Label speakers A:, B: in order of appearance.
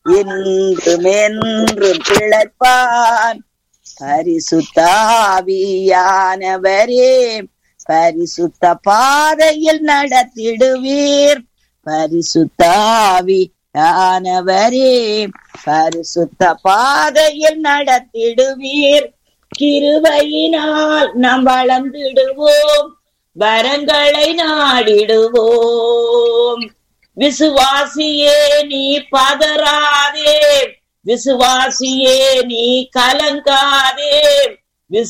A: என்றும் என்றும் பிழைப்பான் பரிசுத்தாவியானவரே பரிசுத்த பாதையில் நடத்திடுவீர் பரிசுத்தாவியானவரே பரிசுத்த பாதையில் நடத்திடுவீர் கிருபையினால் நாம் வளர்ந்திடுவோம் வரங்களை நாடிடுவோம் விசுவாசியே நீ பதறாதே விசுவாசியே நீ கலங்காதே